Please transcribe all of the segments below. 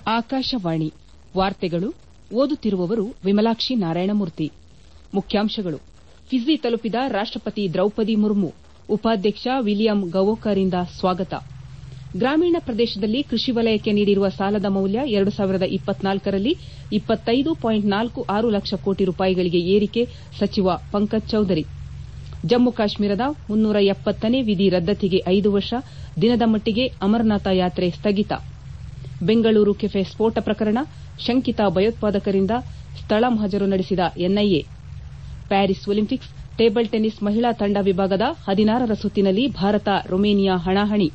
ಆಕಾಶವಾಣಿ ವಾರ್ತೆಗಳು ಓದುತ್ತಿರುವವರು ವಿಮಲಾಕ್ಷಿ ನಾರಾಯಣಮೂರ್ತಿ ಮುಖ್ಯಾಂಶಗಳು ಫಿಜಿ ತಲುಪಿದ ರಾಷ್ಟಪತಿ ದ್ರೌಪದಿ ಮುರ್ಮು ಉಪಾಧ್ಯಕ್ಷ ವಿಲಿಯಂ ಗವೋಕರಿಂದ ಸ್ವಾಗತ ಗ್ರಾಮೀಣ ಪ್ರದೇಶದಲ್ಲಿ ಕೃಷಿ ವಲಯಕ್ಕೆ ನೀಡಿರುವ ಸಾಲದ ಮೌಲ್ಯ ಎರಡು ಸಾವಿರದ ಇಪ್ಪತ್ನಾಲ್ಕರಲ್ಲಿ ಇಪ್ಪತ್ತೈದು ಪಾಯಿಂಟ್ ನಾಲ್ಕು ಆರು ಲಕ್ಷ ಕೋಟಿ ರೂಪಾಯಿಗಳಿಗೆ ಏರಿಕೆ ಸಚಿವ ಪಂಕಜ್ ಚೌಧರಿ ಜಮ್ಮು ಕಾಶ್ಮೀರದ ಮುನ್ನೂರ ಎಪ್ಪತ್ತನೇ ವಿಧಿ ರದ್ದತಿಗೆ ಐದು ವರ್ಷ ದಿನದ ಮಟ್ಟಿಗೆ ಅಮರನಾಥ ಯಾತ್ರೆ ಸ್ಥಗಿತ ಬೆಂಗಳೂರು ಕೆಫೆ ಸ್ಫೋಟ ಪ್ರಕರಣ ಶಂಕಿತ ಭಯೋತ್ಪಾದಕರಿಂದ ಸ್ಥಳ ಮಹಜರು ನಡೆಸಿದ NIA Paris Olympics table tennis ಮಹಿಳಾ ತಂಡ ವಿಭಾಗದ ಹದಿನಾರರ ಸುತ್ತಿನಲ್ಲಿ ಭಾರತ ರೊಮೇನಿಯಾ ಹಣಾಹಣಿ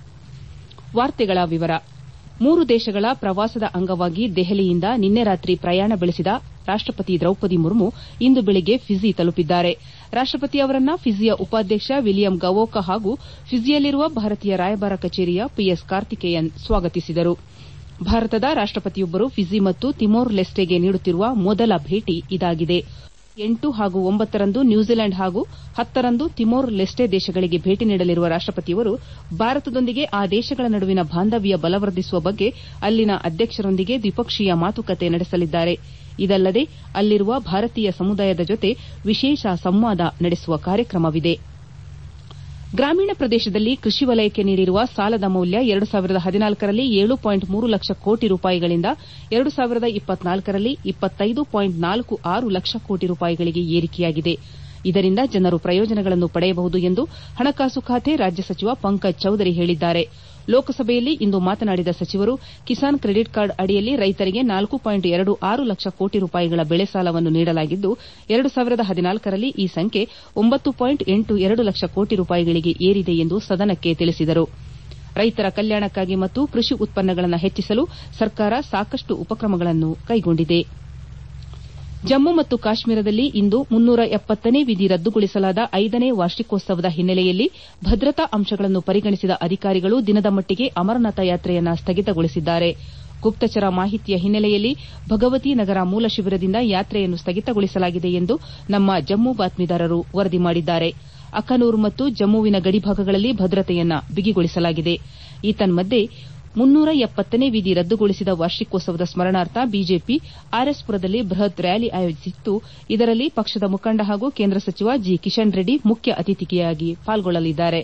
ಮೂರು ದೇಶಗಳ ಪ್ರವಾಸದ ಅಂಗವಾಗಿ ದೆಹಲಿಯಿಂದ ನಿನ್ನೆ ರಾತ್ರಿ ಪ್ರಯಾಣ ಬೆಳೆಸಿದ ರಾಷ್ಟಪತಿ ದ್ರೌಪದಿ ಮುರ್ಮು ಇಂದು ಬೆಳಗ್ಗೆ ಫಿಜಿ ತಲುಪಿದ್ದಾರೆ ರಾಷ್ಟಪತಿ ಅವರನ್ನ ಫಿಜಿಯ ಉಪಾಧ್ಯಕ್ಷ ವಿಲಿಯಂ ಗವೋಕ ಹಾಗೂ ಫಿಜಿಯಲ್ಲಿರುವ ಭಾರತೀಯ ರಾಯಭಾರ ಕಚೇರಿಯ ಪಿಎಸ್ ಕಾರ್ತಿಕೇಯನ್ ಸ್ವಾಗತಿಸಿದರು ಭಾರತದ ರಾಷ್ಟಪತಿಯೊಬ್ಬರು ಫಿಜಿ ಮತ್ತು ತಿಮೋರ್ ಲೆಸ್ಟೆಗೆ ನೀಡುತ್ತಿರುವ ಮೊದಲ ಭೇಟಿ ಇದಾಗಿದೆ ಎಂಟು ಹಾಗೂ ಒಂಬತ್ತರಂದು ನ್ಯೂಜಿಲೆಂಡ್ ಹಾಗೂ ಹತ್ತರಂದು ತಿಮೋರ್ ಲೆಸ್ಟೆ ದೇಶಗಳಿಗೆ ಭೇಟಿ ನೀಡಲಿರುವ ರಾಷ್ಟಪತಿಯವರು ಭಾರತದೊಂದಿಗೆ ಆ ದೇಶಗಳ ನಡುವಿನ ಬಾಂಧವ್ಯ ಬಲವರ್ಧಿಸುವ ಬಗ್ಗೆ ಅಲ್ಲಿನ ಅಧ್ಯಕ್ಷರೊಂದಿಗೆ ದ್ವಿಪಕ್ಷೀಯ ಮಾತುಕತೆ ನಡೆಸಲಿದ್ದಾರೆ ಇದಲ್ಲದೆ ಅಲ್ಲಿರುವ ಭಾರತೀಯ ಸಮುದಾಯದ ಜೊತೆ ವಿಶೇಷ ಸಂವಾದ ನಡೆಸುವ ಕಾರ್ಯಕ್ರಮವಿದೆ ಗ್ರಾಮೀಣ ಪ್ರದೇಶದಲ್ಲಿ ಕೃಷಿ ವಲಯಕ್ಕೆ ನೀಡಿರುವ ಸಾಲದ ಮೌಲ್ಯ ಎರಡು ಸಾವಿರದ ಹದಿನಾಲ್ಕರಲ್ಲಿ ಏಳು ಪಾಯಿಂಟ್ ಮೂರು ಲಕ್ಷ ಕೋಟಿ ರೂಪಾಯಿಗಳಿಂದ ಎರಡು ಸಾವಿರದ ಇಪ್ಪತ್ನಾಲ್ಕರಲ್ಲಿ ಇಪ್ಪತ್ತೈದು ಪಾಯಿಂಟ್ ನಾಲ್ಕು ಆರು ಲಕ್ಷ ಕೋಟಿ ರೂಪಾಯಿಗಳಿಗೆ ಏರಿಕೆಯಾಗಿದೆ ಇದರಿಂದ ಜನರು ಪ್ರಯೋಜನಗಳನ್ನು ಪಡೆಯಬಹುದು ಎಂದು ಹಣಕಾಸು ಖಾತೆ ರಾಜ್ಯ ಸಚಿವ ಪಂಕಜ್ ಚೌಧರಿ ಹೇಳಿದ್ದಾರೆ ಲೋಕಸಭೆಯಲ್ಲಿ ಇಂದು ಮಾತನಾಡಿದ ಸಚಿವರು ಕಿಸಾನ್ ಕ್ರೆಡಿಟ್ ಕಾರ್ಡ್ ಅಡಿಯಲ್ಲಿ ರೈತರಿಗೆ ನಾಲ್ಕು ಪಾಯಿಂಟ್ ಎರಡು ಆರು ಲಕ್ಷ ಕೋಟಿ ರೂಪಾಯಿಗಳ ಬೆಳೆ ಸಾಲವನ್ನು ನೀಡಲಾಗಿದ್ದು ಎರಡು ಸಾವಿರದ ಹದಿನಾಲ್ಕರಲ್ಲಿ ಈ ಸಂಖ್ಯೆ ಒಂಬತ್ತು ಪಾಯಿಂಟ್ ಎಂಟು ಎರಡು ಲಕ್ಷ ಕೋಟಿ ರೂಪಾಯಿಗಳಿಗೆ ಏರಿದೆ ಎಂದು ಸದನಕ್ಕೆ ತಿಳಿಸಿದರು ರೈತರ ಕಲ್ಯಾಣಕ್ಕಾಗಿ ಮತ್ತು ಕೃಷಿ ಉತ್ಪನ್ನಗಳನ್ನು ಹೆಚ್ಚಿಸಲು ಸರ್ಕಾರ ಸಾಕಷ್ಟು ಉಪಕ್ರಮಗಳನ್ನು ಕೈಗೊಂಡಿದೆ ಜಮ್ಮು ಮತ್ತು ಕಾಶ್ಮೀರದಲ್ಲಿ ಇಂದು ಮುನ್ನೂರ ಎಪ್ಪತ್ತನೇ ವಿಧಿ ರದ್ದುಗೊಳಿಸಲಾದ ಐದನೇ ವಾರ್ಷಿಕೋತ್ಸವದ ಹಿನ್ನೆಲೆಯಲ್ಲಿ ಭದ್ರತಾ ಅಂಶಗಳನ್ನು ಪರಿಗಣಿಸಿದ ಅಧಿಕಾರಿಗಳು ದಿನದ ಮಟ್ಟಿಗೆ ಅಮರನಾಥ ಯಾತ್ರೆಯನ್ನು ಸ್ಥಗಿತಗೊಳಿಸಿದ್ದಾರೆ ಗುಪ್ತಚರ ಮಾಹಿತಿಯ ಹಿನ್ನೆಲೆಯಲ್ಲಿ ಭಗವತಿ ನಗರ ಮೂಲ ಶಿಬಿರದಿಂದ ಯಾತ್ರೆಯನ್ನು ಸ್ಥಗಿತಗೊಳಿಸಲಾಗಿದೆ ಎಂದು ನಮ್ಮ ಜಮ್ಮು ಬಾತ್ಮೀದಾರರು ವರದಿ ಮಾಡಿದ್ದಾರೆ ಅಖನೂರ್ ಮತ್ತು ಜಮ್ಮುವಿನ ಗಡಿಭಾಗಗಳಲ್ಲಿ ಭದ್ರತೆಯನ್ನು ಬಿಗಿಗೊಳಿಸಲಾಗಿದೆ ಏತನ್ಮಧ್ಯೆ ಮುನ್ನೂರ ಎಪ್ಪತ್ತನೇ ವಿಧಿ ರದ್ದುಗೊಳಿಸಿದ ವಾರ್ಷಿಕೋತ್ಸವದ ಸ್ಮರಣಾರ್ಥ ಬಿಜೆಪಿ ಆರ್ಎಸ್ಪುರದಲ್ಲಿ ಬೃಹತ್ ರ್ಯಾಲಿ ಆಯೋಜಿಸಿದ್ದು ಇದರಲ್ಲಿ ಪಕ್ಷದ ಮುಖಂಡ ಹಾಗೂ ಕೇಂದ್ರ ಸಚಿವ ಜಿ ಕಿಶನ್ ರೆಡ್ಡಿ ಮುಖ್ಯ ಅತಿಥಿಯಾಗಿ ಪಾಲ್ಗೊಳ್ಳಲಿದ್ದಾರೆ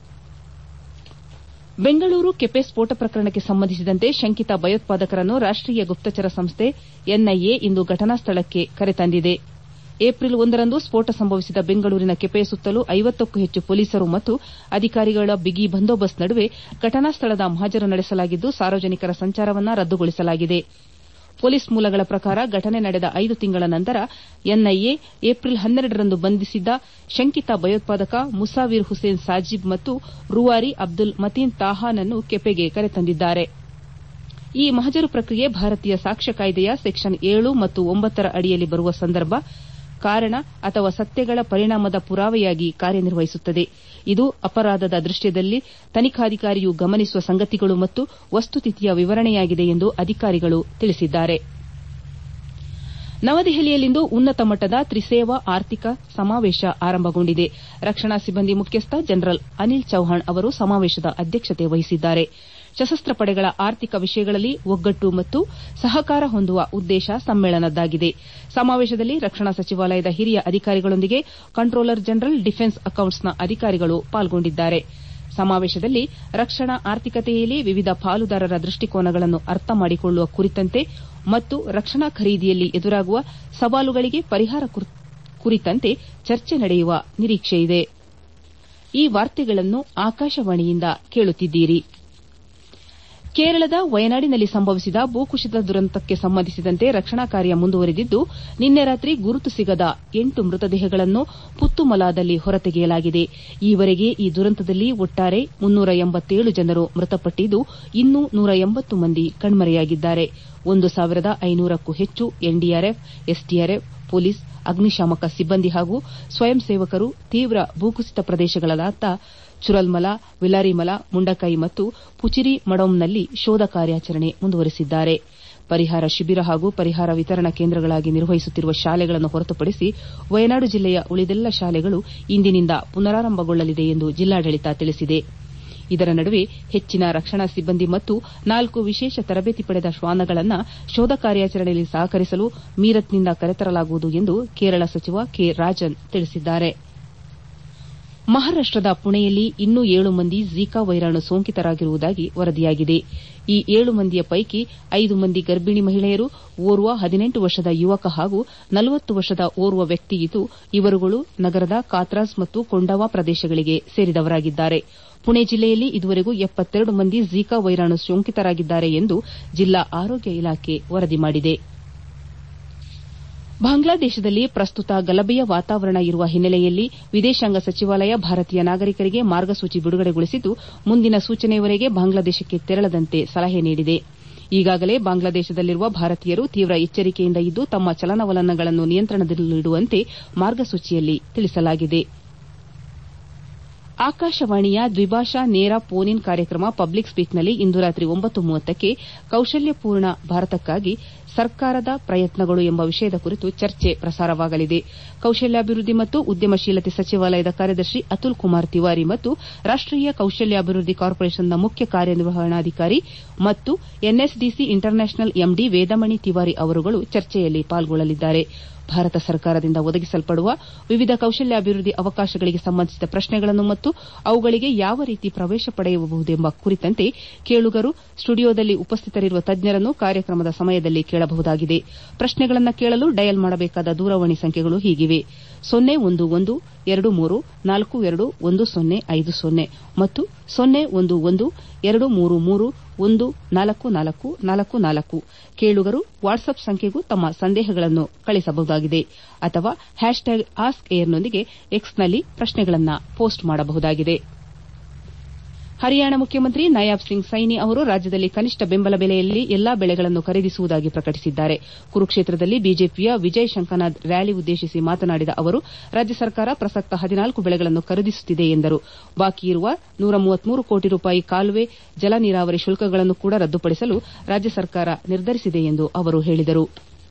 ಬೆಂಗಳೂರು ಕೆಫೆ ಸ್ಫೋಟ ಪ್ರಕರಣಕ್ಕೆ ಸಂಬಂಧಿಸಿದಂತೆ ಶಂಕಿತ ಭಯೋತ್ಪಾದಕರನ್ನು ರಾಷ್ಟೀಯ ಗುಪ್ತಚರ ಸಂಸ್ಥೆ ಎನ್ಐಎ ಇಂದು ಘಟನಾ ಸ್ಥಳಕ್ಕೆ ಕರೆತಂದಿದೆ ಏಪ್ರಿಲ್ ಒಂದರಂದು ಸ್ಫೋಟ ಸಂಭವಿಸಿದ ಬೆಂಗಳೂರಿನ ಕೆಫೆ ಸುತ್ತಲೂ ಐವತ್ತಕ್ಕೂ ಹೆಚ್ಚು ಪೊಲೀಸರು ಮತ್ತು ಅಧಿಕಾರಿಗಳ ಬಿಗಿ ಬಂದೋಬಸ್ತ್ ನಡುವೆ ಘಟನಾ ಸ್ಥಳದ ಮಹಜರು ನಡೆಸಲಾಗಿದ್ದು ಸಾರ್ವಜನಿಕರ ಸಂಚಾರವನ್ನು ರದ್ದುಗೊಳಿಸಲಾಗಿದೆ ಪೊಲೀಸ್ ಮೂಲಗಳ ಪ್ರಕಾರ ಘಟನೆ ನಡೆದ ಐದು ತಿಂಗಳ ನಂತರ ಎನ್ಐಎ ಏಪ್ರಿಲ್ ಹನ್ನೆರಡರಂದು ಬಂಧಿಸಿದ್ದ ಶಂಕಿತ ಭಯೋತ್ಪಾದಕ ಮುಸಾವಿರ್ ಹುಸೇನ್ ಸಾಜಿಬ್ ಮತ್ತು ರೂವಾರಿ ಅಬ್ದುಲ್ ಮತೀನ್ ತಾಹಾನನ್ನು ಕೆಫೆಗೆ ಕರೆತಂದಿದ್ದಾರೆ ಈ ಮಹಜರು ಪ್ರಕ್ರಿಯೆ ಭಾರತೀಯ ಸಾಕ್ಷ್ಯ ಕಾಯ್ದೆಯ ಸೆಕ್ಷನ್ ಏಳು ಮತ್ತು ಒಂಬತ್ತರ ಅಡಿಯಲ್ಲಿ ಬರುವ ಸಂದರ್ಭ ಕಾರಣ ಅಥವಾ ಸತ್ಯಗಳ ಪರಿಣಾಮದ ಪುರಾವೆಯಾಗಿ ಕಾರ್ಯನಿರ್ವಹಿಸುತ್ತದೆ ಇದು ಅಪರಾಧದ ದೃಶ್ಯದಲ್ಲಿ ತನಿಖಾಧಿಕಾರಿಯು ಗಮನಿಸುವ ಸಂಗತಿಗಳು ಮತ್ತು ವಸ್ತುಸ್ಥಿತಿಯ ವಿವರಣೆಯಾಗಿದೆ ಎಂದು ಅಧಿಕಾರಿಗಳು ತಿಳಿಸಿದ್ದಾರೆ ನವದೆಹಲಿಯಲ್ಲಿಂದು ಉನ್ನತ ಮಟ್ಟದ ತ್ರಿಸೇವಾ ಆರ್ಥಿಕ ಸಮಾವೇಶ ಆರಂಭಗೊಂಡಿದೆ ರಕ್ಷಣಾ ಸಿಬ್ಬಂದಿ ಮುಖ್ಯಸ್ಥ ಜನರಲ್ ಅನಿಲ್ ಚೌಹಾಣ್ ಅವರು ಸಮಾವೇಶದ ಅಧ್ಯಕ್ಷತೆ ವಹಿಸಿದ್ದಾರೆ ಸಶಸ್ತ್ರ ಪಡೆಗಳ ಆರ್ಥಿಕ ವಿಷಯಗಳಲ್ಲಿ ಒಗ್ಗಟ್ಟು ಮತ್ತು ಸಹಕಾರ ಹೊಂದುವ ಉದ್ದೇಶ ಸಮ್ಮೇಳನದ್ದಾಗಿದೆ ಸಮಾವೇಶದಲ್ಲಿ ರಕ್ಷಣಾ ಸಚಿವಾಲಯದ ಹಿರಿಯ ಅಧಿಕಾರಿಗಳೊಂದಿಗೆ ಕಂಟ್ರೋಲರ್ ಜನರಲ್ ಡಿಫೆನ್ಸ್ ಅಕೌಂಟ್ಸ್ನ ಅಧಿಕಾರಿಗಳು ಪಾಲ್ಗೊಂಡಿದ್ದಾರೆ ಸಮಾವೇಶದಲ್ಲಿ ರಕ್ಷಣಾ ಆರ್ಥಿಕತೆಯಲ್ಲಿ ವಿವಿಧ ಪಾಲುದಾರರ ದೃಷ್ಟಿಕೋನಗಳನ್ನು ಅರ್ಥ ಮಾಡಿಕೊಳ್ಳುವ ಕುರಿತಂತೆ ಮತ್ತು ರಕ್ಷಣಾ ಖರೀದಿಯಲ್ಲಿ ಎದುರಾಗುವ ಸವಾಲುಗಳಿಗೆ ಪರಿಹಾರ ಕುರಿತಂತೆ ಚರ್ಚೆ ನಡೆಯುವ ನಿರೀಕ್ಷೆಯಿದೆ ಈ ವಾರ್ತೆಗಳನ್ನು ಆಕಾಶವಾಣಿಯಿಂದ ಕೇಳುತ್ತಿದ್ದೀರಿ ಕೇರಳದ ವಯನಾಡಿನಲ್ಲಿ ಸಂಭವಿಸಿದ ಭೂಕುಸಿತ ದುರಂತಕ್ಕೆ ಸಂಬಂಧಿಸಿದಂತೆ ರಕ್ಷಣಾ ಕಾರ್ಯ ಮುಂದುವರೆದಿದ್ದು ನಿನ್ನೆ ರಾತ್ರಿ ಗುರುತು ಸಿಗದ ಎಂಟು ಮೃತದೇಹಗಳನ್ನು ಪುತ್ತುಮಲಾದಲ್ಲಿ ಹೊರತೆಗೆಯಲಾಗಿದೆ ಈವರೆಗೆ ಈ ದುರಂತದಲ್ಲಿ ಒಟ್ಟಾರೆ ಮುನ್ನೂರ ಎಂಬತ್ತೇಳು ಜನರು ಮೃತಪಟ್ಟಿದ್ದು ಇನ್ನೂ ನೂರ ಎಂಬತ್ತು ಮಂದಿ ಕಣ್ಮರೆಯಾಗಿದ್ದಾರೆ ಒಂದು ಸಾವಿರದ ಐನೂರಕ್ಕೂ ಹೆಚ್ಚು ಎನ್ಡಿಆರ್ಎಫ್ ಎಸ್ಡಿಆರ್ಎಫ್ ಪೊಲೀಸ್ ಅಗ್ನಿಶಾಮಕ ಸಿಬ್ಬಂದಿ ಹಾಗೂ ಸ್ವಯಂ ಸೇವಕರು ತೀವ್ರ ಭೂಕುಸಿತ ಪ್ರದೇಶಗಳಾದ ಚುರಲ್ಮಲ ವಿಲಾರಿಮಲ ಮುಂಡಕೈ ಮತ್ತು ಪುಚಿರಿ ಮಡೌಮ್ನಲ್ಲಿ ಶೋಧ ಕಾರ್ಯಾಚರಣೆ ಮುಂದುವರೆಸಿದ್ದಾರೆ ಪರಿಹಾರ ಶಿಬಿರ ಹಾಗೂ ಪರಿಹಾರ ವಿತರಣಾ ಕೇಂದ್ರಗಳಾಗಿ ನಿರ್ವಹಿಸುತ್ತಿರುವ ಶಾಲೆಗಳನ್ನು ಹೊರತುಪಡಿಸಿ ವಯನಾಡು ಜಿಲ್ಲೆಯ ಉಳಿದೆಲ್ಲ ಶಾಲೆಗಳು ಇಂದಿನಿಂದ ಪುನರಾರಂಭಗೊಳ್ಳಲಿದೆ ಎಂದು ಜಿಲ್ಲಾಡಳಿತ ತಿಳಿಸಿದೆ ಇದರ ನಡುವೆ ಹೆಚ್ಚಿನ ರಕ್ಷಣಾ ಸಿಬ್ಬಂದಿ ಮತ್ತು ನಾಲ್ಕು ವಿಶೇಷ ತರಬೇತಿ ಪಡೆದ ಶ್ವಾನಗಳನ್ನು ಶೋಧ ಕಾರ್ಯಾಚರಣೆಯಲ್ಲಿ ಸಹಕರಿಸಲು ಮೀರತ್ನಿಂದ ಕರೆತರಲಾಗುವುದು ಎಂದು ಕೇರಳ ಸಚಿವ ಕೆ ರಾಜನ್ ತಿಳಿಸಿದ್ದಾರೆ ಮಹಾರಾಷ್ಟದ ಪುಣೆಯಲ್ಲಿ ಇನ್ನೂ ಏಳು ಮಂದಿ ಝಿಕಾ ವೈರಾಣು ಸೋಂಕಿತರಾಗಿರುವುದಾಗಿ ವರದಿಯಾಗಿದೆ ಈ ಏಳು ಮಂದಿಯ ಪೈಕಿ ಐದು ಮಂದಿ ಗರ್ಭಿಣಿ ಮಹಿಳೆಯರು ಓರ್ವ ಹದಿನೆಂಟು ವರ್ಷದ ಯುವಕ ಹಾಗೂ ನಲವತ್ತು ವರ್ಷದ ಓರ್ವ ವ್ಯಕ್ತಿಯಿದ್ದು ಇವರುಗಳು ನಗರದ ಕಾತ್ರಾಸ್ ಮತ್ತು ಕೊಂಡವಾ ಪ್ರದೇಶಗಳಿಗೆ ಸೇರಿದವರಾಗಿದ್ದಾರೆ ಪುಣೆ ಜಿಲ್ಲೆಯಲ್ಲಿ ಇದುವರೆಗೂ ಎಪ್ಪತ್ತೆರಡು ಮಂದಿ ಝಿಕಾ ವೈರಾಣು ಸೋಂಕಿತರಾಗಿದ್ದಾರೆ ಎಂದು ಜಿಲ್ಲಾ ಆರೋಗ್ಯ ಇಲಾಖೆ ವರದಿ ಮಾಡಿದೆ ಬಾಂಗ್ಲಾದೇಶದಲ್ಲಿ ಪ್ರಸ್ತುತ ಗಲಭೆಯ ವಾತಾವರಣ ಇರುವ ಹಿನ್ನೆಲೆಯಲ್ಲಿ ವಿದೇಶಾಂಗ ಸಚಿವಾಲಯ ಭಾರತೀಯ ನಾಗರಿಕರಿಗೆ ಮಾರ್ಗಸೂಚಿ ಬಿಡುಗಡೆಗೊಳಿಸಿದ್ದು ಮುಂದಿನ ಸೂಚನೆಯವರೆಗೆ ಬಾಂಗ್ಲಾದೇಶಕ್ಕೆ ತೆರಳದಂತೆ ಸಲಹೆ ನೀಡಿದೆ ಈಗಾಗಲೇ ಬಾಂಗ್ಲಾದೇಶದಲ್ಲಿರುವ ಭಾರತೀಯರು ತೀವ್ರ ಎಚ್ಚರಿಕೆಯಿಂದ ಇದ್ದು ತಮ್ಮ ಚಲನವಲನಗಳನ್ನು ನಿಯಂತ್ರಣದಲ್ಲಿಡುವಂತೆ ಮಾರ್ಗಸೂಚಿಯಲ್ಲಿ ತಿಳಿಸಲಾಗಿದೆ ಆಕಾಶವಾಣಿಯ ದ್ವಿಭಾಷಾ ನೇರ ಫೋನ್ ಇನ್ ಕಾರ್ಯಕ್ರಮ ಪಬ್ಲಿಕ್ ಸ್ಪೀಕ್ನಲ್ಲಿ ಇಂದು ರಾತ್ರಿ ಒಂಬತ್ತು ಮೂವತ್ತಕ್ಕೆ ಕೌಶಲ್ಯಪೂರ್ಣ ಭಾರತಕ್ಕಾಗಿ ಸರ್ಕಾರದ ಪ್ರಯತ್ನಗಳು ಎಂಬ ವಿಷಯದ ಕುರಿತು ಚರ್ಚೆ ಪ್ರಸಾರವಾಗಲಿದೆ ಕೌಶಲ್ಯಾಭಿವೃದ್ಧಿ ಮತ್ತು ಉದ್ಯಮಶೀಲತೆ ಸಚಿವಾಲಯದ ಕಾರ್ಯದರ್ಶಿ ಅತುಲ್ ಕುಮಾರ್ ತಿವಾರಿ ಮತ್ತು ರಾಷ್ಟೀಯ ಕೌಶಲ್ಯಾಭಿವೃದ್ಧಿ ಕಾರ್ಪೊರೇಷನ್ನ ಮುಖ್ಯ ಕಾರ್ಯನಿರ್ವಹಣಾಧಿಕಾರಿ ಮತ್ತು NSDC international MD Vedamani Tiwari ಅವರುಗಳು ಚರ್ಚೆಯಲ್ಲಿ ಪಾಲ್ಗೊಳ್ಳಲಿದ್ದಾರೆ ಭಾರತ ಸರ್ಕಾರದಿಂದ ಒದಗಿಸಲ್ಪಡುವ ವಿವಿಧ ಕೌಶಲ್ಯಾಭಿವೃದ್ಧಿ ಅವಕಾಶಗಳಿಗೆ ಸಂಬಂಧಿಸಿದ ಪ್ರಶ್ನೆಗಳನ್ನು ಮತ್ತು ಅವುಗಳಿಗೆ ಯಾವ ರೀತಿ ಪ್ರವೇಶ ಪಡೆಯಬಹುದೆಂಬ ಕುರಿತಂತೆ ಕೇಳುಗರು ಸ್ಟುಡಿಯೋದಲ್ಲಿ ಉಪಸ್ಥಿತರಿರುವ ತಜ್ಞರನ್ನು ಕಾರ್ಯಕ್ರಮದ ಸಮಯದಲ್ಲಿ ಕೇಳಬಹುದಾಗಿದೆ ಪ್ರಶ್ನೆಗಳನ್ನು ಕೇಳಲು ಡಯಲ್ ಮಾಡಬೇಕಾದ ದೂರವಾಣಿ ಸಂಖ್ಯೆಗಳು ಹೀಗಿವೆ ಸೊನ್ನೆ ಒಂದು ಒಂದು ಎರಡು ಮೂರು ನಾಲ್ಕು ಎರಡು ಒಂದು ಸೊನ್ನೆ ಐದು ಸೊನ್ನೆ ಮತ್ತು ಸೊನ್ನೆ ಒಂದು ಒಂದು ಎರಡು ಮೂರು ಮೂರು ಒಂದು ನಾಲ್ಕು ನಾಲ್ಕು ನಾಲ್ಕು ನಾಲ್ಕು ಕೇಳುಗರು ವಾಟ್ಸ್ಆಪ್ ಸಂಖ್ಯೆಗೂ ತಮ್ಮ ಸಂದೇಹಗಳನ್ನು ಕಳಿಸಬಹುದಾಗಿದೆ ಅಥವಾ ಹ್ಯಾಶ್ಟ್ಯಾಗ್ ಆಸ್ಕ್ ಏರ್ನೊಂದಿಗೆ ಎಕ್ಸ್ನಲ್ಲಿ ಪ್ರಶ್ನೆಗಳನ್ನು ಪೋಸ್ಟ್ ಮಾಡಬಹುದಾಗಿದೆ ಹರಿಯಾಣ ಮುಖ್ಯಮಂತ್ರಿ ನಯಾಬ್ ಸಿಂಗ್ ಸೈನಿ ಅವರು ರಾಜ್ಯದಲ್ಲಿ ಕನಿಷ್ಠ ಬೆಂಬಲ ಬೆಲೆಯಲ್ಲಿ ಎಲ್ಲಾ ಬೆಳೆಗಳನ್ನು ಖರೀದಿಸುವುದಾಗಿ ಪ್ರಕಟಿಸಿದ್ದಾರೆ ಕುರುಕ್ಷೇತ್ರದಲ್ಲಿ ಬಿಜೆಪಿಯ ವಿಜಯ್ ಶಂಕನಾಥ್ ರ್ಯಾಲಿ ಉದ್ದೇಶಿಸಿ ಮಾತನಾಡಿದ ಅವರು ರಾಜ್ಯ ಸರ್ಕಾರ ಪ್ರಸಕ್ತ ಹದಿನಾಲ್ಕು ಬೆಳೆಗಳನ್ನು ಖರೀದಿಸುತ್ತಿದೆ ಎಂದರು ಬಾಕಿ ಇರುವ ನೂರ ಮೂವತ್ಮೂರು ಕೋಟಿ ರೂಪಾಯಿ ಕಾಲುವೆ ಜಲ ನೀರಾವರಿ ಶುಲ್ಕಗಳನ್ನು ಕೂಡ ರದ್ದುಪಡಿಸಲು ರಾಜ್ಯ ಸರ್ಕಾರ ನಿರ್ಧರಿಸಿದೆ ಎಂದು ಅವರು ಹೇಳಿದರು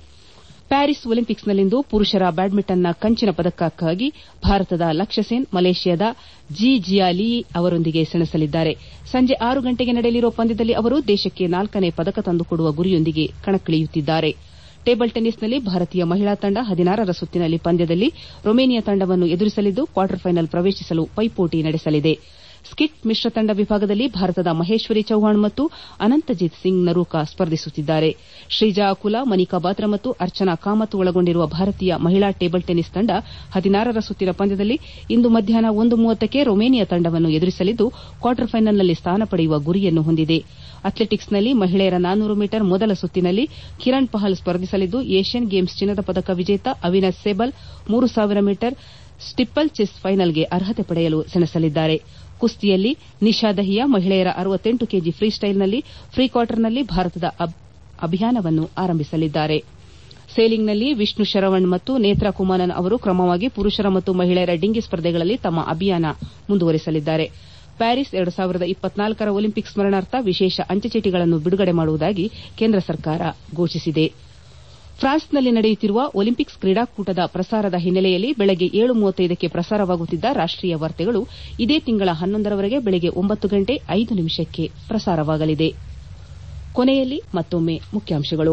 ಪ್ಯಾರಿಸ್ ಒಲಿಂಪಿಕ್ಸ್ನಲ್ಲಿಂದು ಪುರುಷರ ಬ್ಯಾಡ್ಮಿಂಟನ್ನ ಕಂಚಿನ ಪದಕಕ್ಕಾಗಿ ಭಾರತದ ಲಕ್ಷ್ಯ ಸೇನ್ ಮಲೇಷ್ಯಾದ ಜಿ ಜಿಯಾಲೀ ಅವರೊಂದಿಗೆ ಸೆಣಸಲಿದ್ದಾರೆ ಸಂಜೆ ಆರು ಗಂಟೆಗೆ ನಡೆಯಲಿರುವ ಪಂದ್ಯದಲ್ಲಿ ಅವರು ದೇಶಕ್ಕೆ ನಾಲ್ಕನೇ ಪದಕ ತಂದುಕೊಡುವ ಗುರಿಯೊಂದಿಗೆ ಕಣಕ್ಕಿಳಿಯುತ್ತಿದ್ದಾರೆ ಟೇಬಲ್ ಟೆನ್ನಿಸ್ನಲ್ಲಿ ಭಾರತೀಯ ಮಹಿಳಾ ತಂಡ ಹದಿನಾರರ ಸುತ್ತಿನಲ್ಲಿ ಪಂದ್ಯದಲ್ಲಿ ರೊಮೇನಿಯಾ ತಂಡವನ್ನು ಎದುರಿಸಲಿದ್ದು ಕ್ವಾರ್ಟರ್ ಫೈನಲ್ ಪ್ರವೇಶಿಸಲು ಪೈಪೋಟಿ ನಡೆಸಲಿದೆ ಸ್ಕಿಟ್ ಮಿಶ್ರ ತಂಡ ವಿಭಾಗದಲ್ಲಿ ಭಾರತದ ಮಹೇಶ್ವರಿ ಚೌಹಾಣ್ ಮತ್ತು ಅನಂತಜಿತ್ ಸಿಂಗ್ ನರೂಕಾ ಸ್ಪರ್ಧಿಸುತ್ತಿದ್ದಾರೆ ಶ್ರೀಜಾ ಅಕುಲಾ ಮನಿಕಾ ಬಾತ್ರಾ ಮತ್ತು ಅರ್ಚನಾ ಕಾಮತ್ ಒಳಗೊಂಡಿರುವ ಭಾರತೀಯ ಮಹಿಳಾ ಟೇಬಲ್ ಟೆನ್ನಿಸ್ ತಂಡ ಹದಿನಾರರ ಸುತ್ತಿನ ಪಂದ್ಯದಲ್ಲಿ ಇಂದು ಮಧ್ಯಾಹ್ನ ಒಂದು ಮೂವತ್ತಕ್ಕೆ ರೊಮೇನಿಯಾ ತಂಡವನ್ನು ಎದುರಿಸಲಿದ್ದು ಕ್ವಾರ್ಟರ್ ಫೈನಲ್ನಲ್ಲಿ ಸ್ಥಾನ ಪಡೆಯುವ ಗುರಿಯನ್ನು ಹೊಂದಿದೆ ಅಥ್ಲೆಟಿಕ್ಸ್ನಲ್ಲಿ ಮಹಿಳೆಯರ ನಾನ್ನೂರು ಮೀಟರ್ ಮೊದಲ ಸುತ್ತಿನಲ್ಲಿ ಕಿರಣ್ ಪಹಲ್ ಸ್ಪರ್ಧಿಸಲಿದ್ದು ಏಷ್ಯನ್ ಗೇಮ್ಸ್ ಚಿನ್ನದ ಪದಕ ವಿಜೇತ ಅವಿನಾಶ್ ಸೇಬಲ್ ಮೂರು ಸಾವಿರ ಮೀಟರ್ ಸ್ಟಿಪ್ಪಲ್ ಚೆಸ್ ಫೈನಲ್ಗೆ ಅರ್ಹತೆ ಪಡೆಯಲು ಸೆಣಸಲಿದ್ದಾರೆ ಕುಸ್ತಿಯಲ್ಲಿ ನಿಶಾ ದಹಿಯಾ ಮಹಿಳೆಯರ ಅರವತ್ತೆಂಟು ಕೆಜಿ ಫ್ರೀಸ್ಟೈಲ್ನಲ್ಲಿ ಪ್ರೀ ಕ್ವಾರ್ಟರ್ನಲ್ಲಿ ಭಾರತದ ಅಭಿಯಾನವನ್ನು ಆರಂಭಿಸಲಿದ್ದಾರೆ ಸೇಲಿಂಗ್ನಲ್ಲಿ ವಿಷ್ಣು ಶರವಣ್ ಮತ್ತು ನೇತ್ರಾ ಕುಮಾನನ್ ಅವರು ಕ್ರಮವಾಗಿ ಪುರುಷರ ಮತ್ತು ಮಹಿಳೆಯರ ಡಿಂಗಿ ಸ್ಪರ್ಧೆಗಳಲ್ಲಿ ತಮ್ಮ ಅಭಿಯಾನ ಮುಂದುವರೆಸಲಿದ್ದಾರೆ ಪ್ಯಾರಿಸ್ ಎರಡು ಸಾವಿರದ ಇಪ್ಪತ್ನಾಲ್ಕರ ಒಲಿಂಪಿಕ್ ಸ್ಮರಣಾರ್ಥ ವಿಶೇಷ ಅಂಚೆಚೀಟಿಗಳನ್ನು ಬಿಡುಗಡೆ ಮಾಡುವುದಾಗಿ ಕೇಂದ್ರ ಸರ್ಕಾರ ಘೋಷಿಸಿದೆ ಫ್ರಾನ್ಸ್ನಲ್ಲಿ ನಡೆಯುತ್ತಿರುವ ಒಲಿಂಪಿಕ್ಸ್ ಕ್ರೀಡಾಕೂಟದ ಪ್ರಸಾರದ ಹಿನ್ನೆಲೆಯಲ್ಲಿ ಬೆಳಗ್ಗೆ ಏಳು ಮೂವತ್ತೈದಕ್ಕೆ ಪ್ರಸಾರವಾಗುತ್ತಿದ್ದ ರಾಷ್ಟೀಯ ವಾರ್ತೆಗಳು ಇದೇ ತಿಂಗಳ ಹನ್ನೊಂದರವರೆಗೆ ಬೆಳಗ್ಗೆ ಒಂಬತ್ತು ಗಂಟೆ ಐದು ನಿಮಿಷಕ್ಕೆ ಪ್ರಸಾರವಾಗಲಿದೆ ಕೊನೆಯಲ್ಲಿ ಮತ್ತೊಮ್ಮೆ ಮುಖ್ಯಾಂಶಗಳು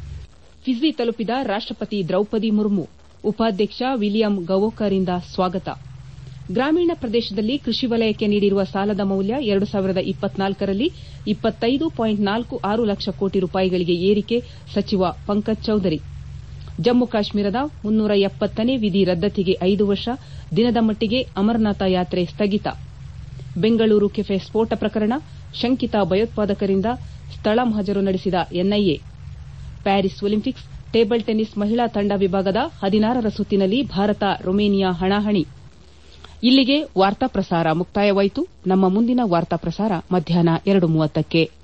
ಫಿಜಿ ತಲುಪಿದ ರಾಷ್ಟಪತಿ ದ್ರೌಪದಿ ಮುರ್ಮು ಉಪಾಧ್ಯಕ್ಷ ವಿಲಿಯಂ ಗವೋಕರಿಂದ ಸ್ವಾಗತ ಗ್ರಾಮೀಣ ಪ್ರದೇಶದಲ್ಲಿ ಕೃಷಿ ವಲಯಕ್ಕೆ ನೀಡಿರುವ ಸಾಲದ ಮೌಲ್ಯ ಎರಡು ಸಾವಿರದ ಇಪ್ಪತ್ನಾಲ್ಕರಲ್ಲಿ ಇಪ್ಪತ್ತೈದು ಪಾಯಿಂಟ್ ನಾಲ್ಕು ಆರು ಲಕ್ಷ ಕೋಟಿ ರೂಪಾಯಿಗಳಿಗೆ ಏರಿಕೆ ಸಚಿವ ಪಂಕಜ್ ಚೌಧರಿ ಜಮ್ಮು ಕಾಶ್ಮೀರದ ಮುನ್ನೂರ ಎಪ್ಪತ್ತನೇ ವಿಧಿ ರದ್ದತಿಗೆ ಐದು ವರ್ಷ ದಿನದ ಮಟ್ಟಿಗೆ ಅಮರನಾಥ ಯಾತ್ರೆ ಸ್ಥಗಿತ ಬೆಂಗಳೂರು ಕೆಫೆ ಸ್ಫೋಟ ಪ್ರಕರಣ ಶಂಕಿತ ಭಯೋತ್ಪಾದಕರಿಂದ ಸ್ಥಳ ಮಹಜರು ನಡೆಸಿದ NIA Paris Olympics table tennis ಮಹಿಳಾ ತಂಡ ವಿಭಾಗದ ಹದಿನಾರರ ಸುತ್ತಿನಲ್ಲಿ ಭಾರತ ರೊಮೇನಿಯಾ ಹಣಾಹಣಿ ಇಲ್ಲಿಗೆ ವಾರ್ತಾ ಪ್ರಸಾರ ಮುಕ್ತಾಯವಾಯಿತು ನಮ್ಮ ಮುಂದಿನ ವಾರ್ತಾ ಪ್ರಸಾರ ಮಧ್ಯಾಹ್ನ ಎರಡು ಮೂವತ್ತಕ್ಕೆ